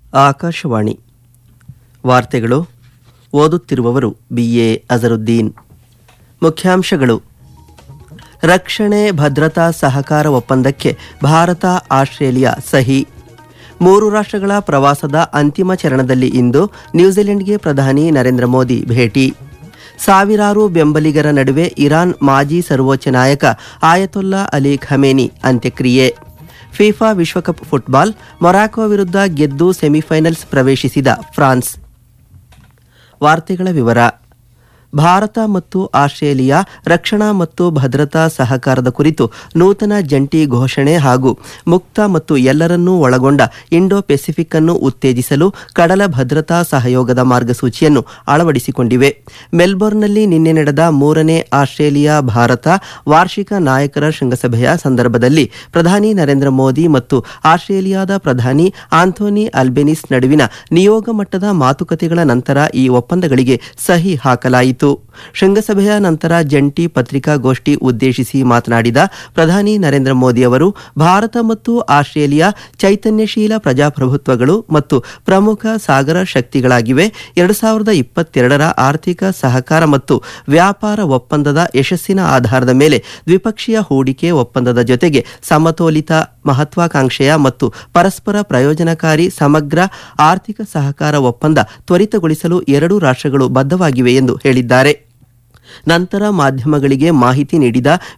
ಆಕಾಶವಾಣಿ ವಾರ್ತೆಗಳು ಓದುತ್ತಿರುವವರು B A Azharuddin ಮುಖ್ಯಾಂಶಗಳು ರಕ್ಷಣೆ ಭದ್ರತಾ ಸಹಕಾರ ಒಪ್ಪಂದಕ್ಕೆ ಭಾರತ ಆಸ್ಟ್ರೇಲಿಯಾ ಸಹಿ ಮೂರು ರಾಷ್ಟ್ರಗಳ ಪ್ರವಾಸದ ಅಂತಿಮ ಚರಣದಲ್ಲಿ ಇಂದು ನ್ಯೂಜಿಲೆಂಡ್ಗೆ ಪ್ರಧಾನಿ ನರೇಂದ್ರ ಮೋದಿ ಭೇಟಿ ಸಾವಿರಾರು ಬೆಂಬಲಿಗರ ನಡುವೆ ಇರಾನ್ ಮಾಜಿ ಸರ್ವೋಚ್ಚ ನಾಯಕ ಆಯತೊಲ್ಲಾ ಅಲಿ ಖಮೇನಿ ಅಂತ್ಯಕ್ರಿಯೆ ಫಿಫಾ ವಿಶ್ವಕಪ್ ಫುಟ್ಬಾಲ್ ಮೊರಾಕೊ ವಿರುದ್ಧ ಗೆದ್ದು ಸೆಮಿಫೈನಲ್ಸ್ ಪ್ರವೇಶಿಸಿದ ಫ್ರಾನ್ಸ್ ವಾರ್ತೆಗಳ ವಿವರ ಭಾರತ ಮತ್ತು ಆಸ್ಟ್ರೇಲಿಯಾ ರಕ್ಷಣಾ ಮತ್ತು ಭದ್ರತಾ ಸಹಕಾರದ ಕುರಿತು ನೂತನ ಜಂಟಿ ಘೋಷಣೆ ಹಾಗೂ ಮುಕ್ತ ಮತ್ತು ಎಲ್ಲರನ್ನೂ ಒಳಗೊಂಡ ಇಂಡೋ ಪೆಸಿಫಿಕ್ ಅನ್ನು ಉತ್ತೇಜಿಸಲು ಕಡಲ ಭದ್ರತಾ ಸಹಯೋಗದ ಮಾರ್ಗಸೂಚಿಯನ್ನು ಅಳವಡಿಸಿಕೊಂಡಿವೆ ಮೆಲ್ಬೋರ್ನ್ನಲ್ಲಿ ನಿನ್ನೆ ನಡೆದ ಮೂರನೇ ಆಸ್ಟ್ರೇಲಿಯಾ ಭಾರತ ವಾರ್ಷಿಕ ನಾಯಕರ ಶೃಂಗಸಭೆಯ ಸಂದರ್ಭದಲ್ಲಿ ಪ್ರಧಾನಿ ನರೇಂದ್ರ ಮೋದಿ ಮತ್ತು ಆಸ್ಟ್ರೇಲಿಯಾದ ಪ್ರಧಾನಿ ಆಂಥೋನಿ ಅಲ್ಬೆನಿಸ್ ನಡುವಿನ ನಿಯೋಗ ಮಟ್ಟದ ಮಾತುಕತೆಗಳ ನಂತರ ಈ ಒಪ್ಪಂದಗಳಿಗೆ ಸಹಿ ಹಾಕಲಾಯಿತು ಶೃಂಗಸಭೆಯ ನಂತರ ಜಂಟಿ ಪತ್ರಿಕಾಗೋಷ್ಠಿ ಉದ್ದೇಶಿಸಿ ಮಾತನಾಡಿದ ಪ್ರಧಾನಿ ನರೇಂದ್ರ ಮೋದಿ ಅವರು ಭಾರತ ಮತ್ತು ಆಸ್ಟ್ರೇಲಿಯಾ ಚೈತನ್ಯಶೀಲ ಪ್ರಜಾಪ್ರಭುತ್ವಗಳು ಮತ್ತು ಪ್ರಮುಖ ಸಾಗರ ಶಕ್ತಿಗಳಾಗಿವೆ ಎರಡು ಸಾವಿರದ ಇಪ್ಪತ್ತೆರಡರ ಆರ್ಥಿಕ ಸಹಕಾರ ಮತ್ತು ವ್ಯಾಪಾರ ಒಪ್ಪಂದದ ಯಶಸ್ಸಿನ ಆಧಾರದ ಮೇಲೆ ದ್ವಿಪಕ್ಷೀಯ ಹೂಡಿಕೆ ಒಪ್ಪಂದದ ಜೊತೆಗೆ ಸಮತೋಲಿತ ಮಹತ್ವಾಕಾಂಕ್ಷೆಯ ಮತ್ತು ಪರಸ್ಪರ ಪ್ರಯೋಜನಕಾರಿ ಸಮಗ್ರ ಆರ್ಥಿಕ ಸಹಕಾರ ಒಪ್ಪಂದ ತ್ವರಿತಗೊಳಿಸಲು ಎರಡೂ ರಾಷ್ಟ್ರಗಳು ಬದ್ಧವಾಗಿವೆ ಎಂದು ಹೇಳಿದ್ದಾರೆ ನಂತರ ಮಾಧ್ಯಮಗಳಿಗೆ ಮಾಹಿತಿ ನೀಡಿದ